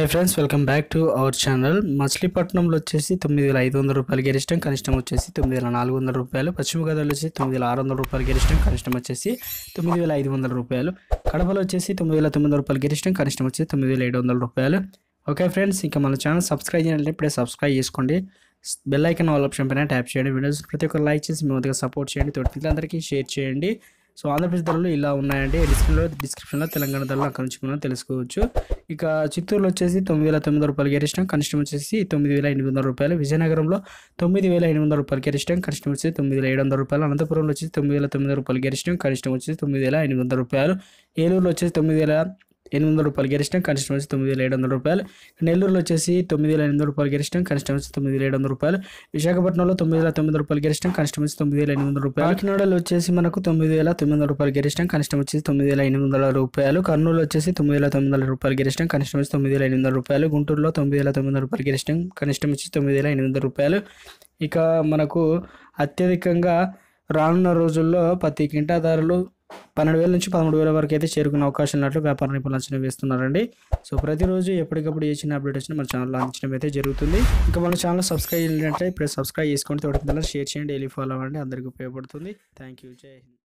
hi friends welcome back to our channel మచిలీపట్నంలో వచ్చేసి తొమ్మిది వేల ఐదు వందల రూపాయలు గరిష్టం కనిష్టం వచ్చేసి తొమ్మిది వేల నాలుగు వందల రూపాయలు పశ్చిమ గోదావరిలో వచ్చేసి తొమ్మిది వేల ఆరు వందల రూపాయలు గరిష్టం కనిష్టం వచ్చేసి తొమ్మిది వేల ఐదు వందల రూపాయలు కడపలో వచ్చేసి తొమ్మిది వేల తొమ్మిది వందల రూపాయలు గరిష్టం కనిష్టం వచ్చేసి తొమ్మిది వేల ఏడు వందల రూపాయలు ఓకే ఫ్రెండ్స్ ఇంకా మన ఛానల్ సబ్స్క్రైబ్ చేయాలంటే ఇప్పుడే సబ్స్క్రైబ్ చేసుకోండి బెల్ ఐకన్ ఆల్ ఆప్షన్ పైన ట్యాప్ చేయండి వీడియోస్ ప్రతి ఒక్కరు లైక్ చేసి మీ వద్దగా సపోర్ట్ చేయండి తోటి మిత్రులందరికీ షేర్ చేయండి సో ఆంధ్రప్రదేశ్ ధరలు ఇలా ఉన్నాయండి డిస్క్రిప్షన్లో డిస్క్రిప్షన్లో తెలంగాణ ధరలు అక్కడ నుంచి మనం తెలుసుకోవచ్చు ఇక చిత్తూరులో వచ్చేసి తొమ్మిది వేల తొమ్మిది వందల రూపాయలు గరిష్టం కనిష్టం వచ్చేసి తొమ్మిది వేల ఎనిమిది వందల రూపాయలు విజయనగరంలో తొమ్మిది వేల ఎనిమిది వందల రూపాయలు గరిష్టం కనిష్టం వచ్చేసి తొమ్మిది వేల ఏడు వందల రూపాయలు అనంతపురంలో వచ్చేసి తొమ్మిది వేల తొమ్మిది వందల రూపాయలు గరిష్టం కనిష్టం వచ్చేసి తొమ్మిది వేల ఎనిమిది వందల రూపాయలు ఏలూరులో వచ్చేసి తొమ్మిది వేల ఎనిమిది వందల రూపాయలు గరిష్టం కనిష్టం వచ్చి తొమ్మిది వేల ఏడు వందల రూపాయలు నెల్లూరులో వచ్చేసి తొమ్మిది వేల ఎనిమిది వందల రూపాయలు గరిష్టం కనిష్టం వచ్చి తొమ్మిది వేల ఏడు వందల రూపాయలు విశాఖపట్నంలో తొమ్మిది వేల తొమ్మిది వందల రూపాయలు గరిష్టం కనిష్టం వచ్చి తొమ్మిది వేల ఎనిమిది వందల రూపాయలు కాకినాడలో వచ్చేసి మనకు తొమ్మిది వేల తొమ్మిది వందల రూపాయలు గరిష్టం కనిష్టం వచ్చి తొమ్మిది వేల ఎనిమిది వందల రూపాయలు కర్నూలు వచ్చేసి తొమ్మిది వేల తొమ్మిది వందల రూపాయలు గరిష్టం కనిష్టం వచ్చి తొమ్మిది వేల ఎనిమిది వందల రూపాయలు గుంటూరులో తొమ్మిది వేల తొమ్మిది వందల రూపాయలు గరిష్టం కనిష్టం వచ్చి తొమ్మిది వేల ఎనిమిది వందల రూపాయలు ఇక మనకు అత్యధికంగా రానున్న రోజుల్లో ప్రతి కింటాదారులు పన్నెండు వేల నుంచి పదమూడు వేల వరకు అయితే చేరుకునే అవకాశం ఉన్నట్లు వ్యాపార నిపుణులు అంచనా వేస్తున్నారండి సో ప్రతిరోజు ఎప్పటికప్పుడు ఏ చిన్న అప్డేట్ వచ్చినా మన ఛానల్లో అందించడం అయితే జరుగుతుంది ఇంకా మన ఛానల్ సబ్స్క్రైబ్ చేయాలంటే ఇప్పుడు సబ్స్క్రైబ్ చేసుకోండి తోటి షేర్ చేయండి డైలీ ఫాలో అవ్వండి అందరికీ ఉపయోగపడుతుంది థ్యాంక్ యూ జై హింద్